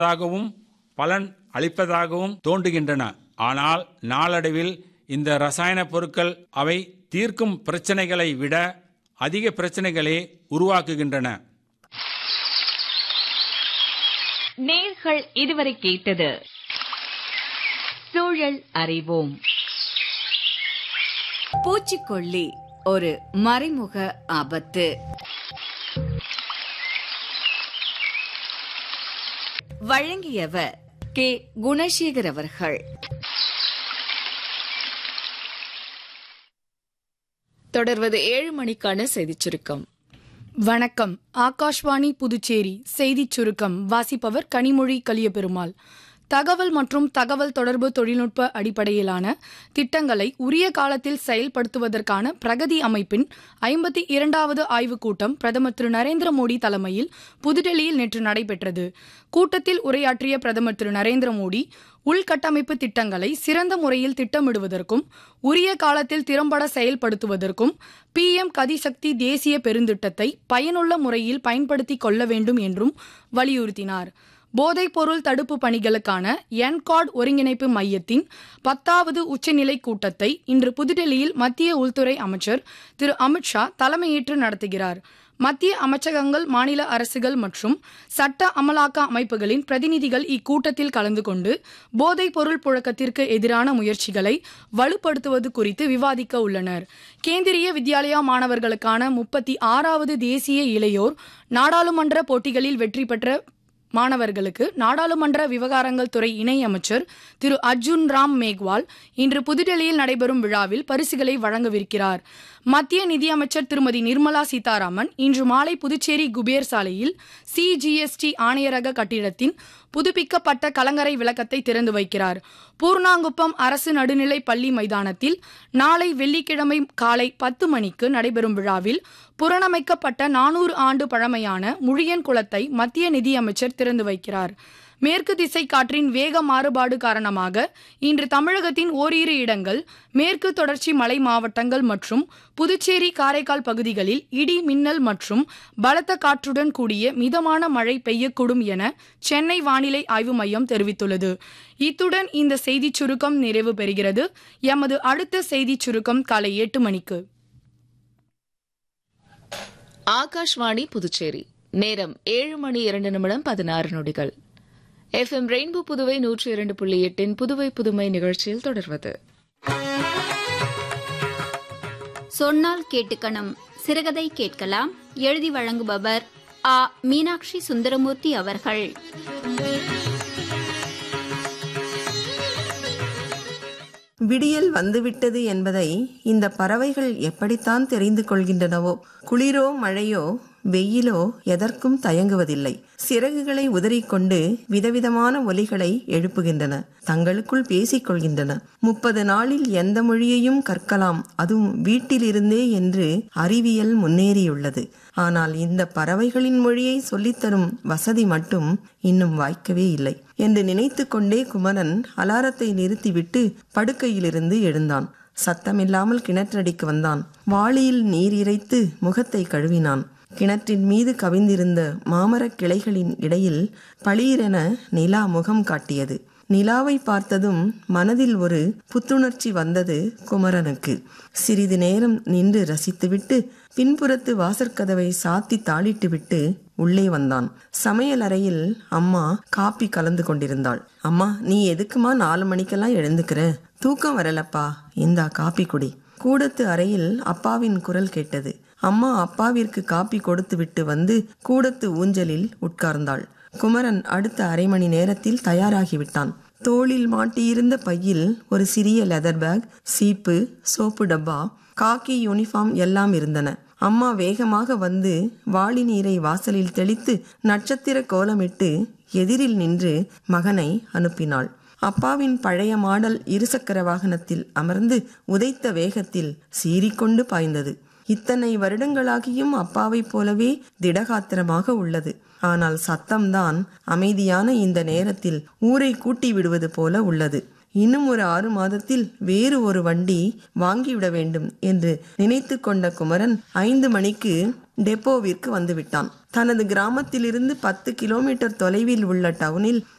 தாகவும் பலன் அளிப்பதாகவும் தோன்றுகின்றன ஆனால் நாளடைவில் இந்த ரசாயன பொருட்கள் அவை தீர்க்கும் பிரச்சனைகளை விட அதிக பிரச்சனைகளை உருவாக்குகின்றன நேர்கள் இதுவரை கேட்டது சூழல் அறிவோம் பூச்சிக்கொல்லி ஒரு மறைமுக ஆபத்து வழங்கியவர் கே குணசேகர் அவர்கள் தொடர்வது ஏழு மணிக்கான செய்திச் சுருக்கம் வணக்கம் ஆகாஷ்வாணி புதுச்சேரி செய்திச் சுருக்கம் வாசிப்பவர் கனிமொழி கலியபெருமாள் தகவல் மற்றும் தகவல் தொடர்பு தொழில்நுட்ப அடிப்படையிலான திட்டங்களை உரிய காலத்தில் செயல்படுத்துவதற்கான பிரகதி அமைப்பின் ஐம்பத்தி இரண்டாவது ஆய்வுக் கூட்டம் பிரதமர் திரு நரேந்திர மோடி தலைமையில் புதுடெல்லியில் நேற்று நடைபெற்றது கூட்டத்தில் உரையாற்றிய பிரதமர் திரு நரேந்திர மோடி உள்கட்டமைப்பு திட்டங்களை சிறந்த முறையில் திட்டமிடுவதற்கும் உரிய காலத்தில் திறம்பட செயல்படுத்துவதற்கும் பிஎம் கதிசக்தி தேசிய பெருந்திட்டத்தை பயனுள்ள முறையில் பயன்படுத்திக் கொள்ள வேண்டும் என்றும் வலியுறுத்தினார் போதைப்பொருள் தடுப்பு பணிகளுக்கான என்காட் ஒருங்கிணைப்பு மையத்தின் பத்தாவது உச்சநிலை கூட்டத்தை இன்று புதுடெல்லியில் மத்திய உள்துறை அமைச்சர் திரு அமித்ஷா தலைமையேற்று நடத்துகிறார் மத்திய அமைச்சகங்கள் மாநில அரசுகள் மற்றும் சட்ட அமலாக்க அமைப்புகளின் பிரதிநிதிகள் இக்கூட்டத்தில் கலந்து கொண்டு போதைப் பொருள் புழக்கத்திற்கு எதிரான முயற்சிகளை வலுப்படுத்துவது குறித்து விவாதிக்க உள்ளனர் கேந்திரிய வித்யாலயா மாணவர்களுக்கான முப்பத்தி ஆறாவது தேசிய இளையோர் நாடாளுமன்ற போட்டிகளில் வெற்றி பெற்ற மாணவர்களுக்கு நாடாளுமன்ற விவகாரங்கள் துறை இணை அமைச்சர் திரு அர்ஜுன் ராம் மேக்வால் இன்று புதுடெல்லியில் நடைபெறும் விழாவில் பரிசுகளை வழங்கவிருக்கிறார் மத்திய நிதியமைச்சர் திருமதி நிர்மலா சீதாராமன் இன்று மாலை புதுச்சேரி குபேர் சாலையில் சிஜிஎஸ்டி ஆணையரக கட்டிடத்தின் புதுப்பிக்கப்பட்ட கலங்கரை விளக்கத்தை திறந்து வைக்கிறார் பூர்ணாங்குப்பம் அரசு நடுநிலை பள்ளி மைதானத்தில் நாளை வெள்ளிக்கிழமை காலை பத்து மணிக்கு நடைபெறும் விழாவில் புறணமைக்கப்பட்ட நானூறு ஆண்டு பழமையான முழியன் குளத்தை மத்திய நிதியமைச்சர் திறந்து வைக்கிறார் மேற்கு திசை காற்றின் வேக மாறுபாடு காரணமாக இன்று தமிழகத்தின் ஓரிரு இடங்கள் மேற்கு தொடர்ச்சி மலை மாவட்டங்கள் மற்றும் புதுச்சேரி காரைக்கால் பகுதிகளில் இடி மின்னல் மற்றும் பலத்த காற்றுடன் கூடிய மிதமான மழை பெய்யக்கூடும் என சென்னை வானிலை ஆய்வு மையம் தெரிவித்துள்ளது இத்துடன் இந்த செய்திச் சுருக்கம் நிறைவு பெறுகிறது எமது அடுத்த செய்திச் சுருக்கம் காலை எட்டு மணிக்கு ஆகாஷ்வாணி புதுச்சேரி நேரம் ஏழு மணி இரண்டு நிமிடம் பதினாறு நொடிகள் எஃப்எம் ரெயின்போ புதுவை நூற்றி இரண்டு புள்ளி எட்டின் புதுவை புதுமை நிகழ்ச்சியில் தொடர்வது சொன்னால் கேட்டுக்கணும் சிறுகதை கேட்கலாம் எழுதி வழங்குபவர் ஆ மீனாட்சி சுந்தரமூர்த்தி அவர்கள் விடியல் வந்துவிட்டது என்பதை இந்த பறவைகள் எப்படித்தான் தெரிந்து கொள்கின்றனவோ குளிரோ மழையோ வெயிலோ எதற்கும் தயங்குவதில்லை சிறகுகளை உதறிக்கொண்டு விதவிதமான ஒலிகளை எழுப்புகின்றன தங்களுக்குள் பேசிக் கொள்கின்றன முப்பது நாளில் எந்த மொழியையும் கற்கலாம் அதுவும் வீட்டிலிருந்தே என்று அறிவியல் முன்னேறியுள்ளது ஆனால் இந்த பறவைகளின் மொழியை சொல்லித்தரும் வசதி மட்டும் இன்னும் வாய்க்கவே இல்லை என்று நினைத்து கொண்டே குமரன் அலாரத்தை நிறுத்திவிட்டு படுக்கையிலிருந்து எழுந்தான் சத்தமில்லாமல் கிணற்றடிக்கு வந்தான் வாளியில் நீர் இறைத்து முகத்தை கழுவினான் கிணற்றின் மீது கவிந்திருந்த மாமரக் கிளைகளின் இடையில் பளீரென நிலா முகம் காட்டியது நிலாவை பார்த்ததும் மனதில் ஒரு புத்துணர்ச்சி வந்தது குமரனுக்கு சிறிது நேரம் நின்று ரசித்துவிட்டு பின்புறத்து வாசற்கதவை சாத்தி தாளிட்டுவிட்டு உள்ளே வந்தான் சமையல் அறையில் அம்மா காப்பி கலந்து கொண்டிருந்தாள் அம்மா நீ எதுக்குமா நாலு மணிக்கெல்லாம் எழுந்துக்கிற தூக்கம் வரலப்பா இந்தா காப்பி குடி கூடத்து அறையில் அப்பாவின் குரல் கேட்டது அம்மா அப்பாவிற்கு காப்பி கொடுத்துவிட்டு வந்து கூடத்து ஊஞ்சலில் உட்கார்ந்தாள் குமரன் அடுத்த அரை மணி நேரத்தில் தயாராகிவிட்டான் தோளில் மாட்டியிருந்த பையில் ஒரு சிறிய லெதர் பேக் சீப்பு சோப்பு டப்பா காக்கி யூனிஃபார்ம் எல்லாம் இருந்தன அம்மா வேகமாக வந்து வாளி நீரை வாசலில் தெளித்து நட்சத்திர கோலமிட்டு எதிரில் நின்று மகனை அனுப்பினாள் அப்பாவின் பழைய மாடல் இருசக்கர வாகனத்தில் அமர்ந்து உதைத்த வேகத்தில் சீறிக்கொண்டு பாய்ந்தது இத்தனை வருடங்களாகியும் அப்பாவைப் போலவே திடகாத்திரமாக உள்ளது ஆனால் சத்தம்தான் அமைதியான இந்த நேரத்தில் ஊரை கூட்டி விடுவது போல உள்ளது இன்னும் ஒரு ஆறு மாதத்தில் வேறு ஒரு வண்டி வாங்கிவிட வேண்டும் என்று நினைத்து கொண்ட குமரன் ஐந்து மணிக்கு டெப்போவிற்கு வந்துவிட்டான் தனது கிராமத்திலிருந்து பத்து கிலோமீட்டர் தொலைவில் உள்ள டவுனில்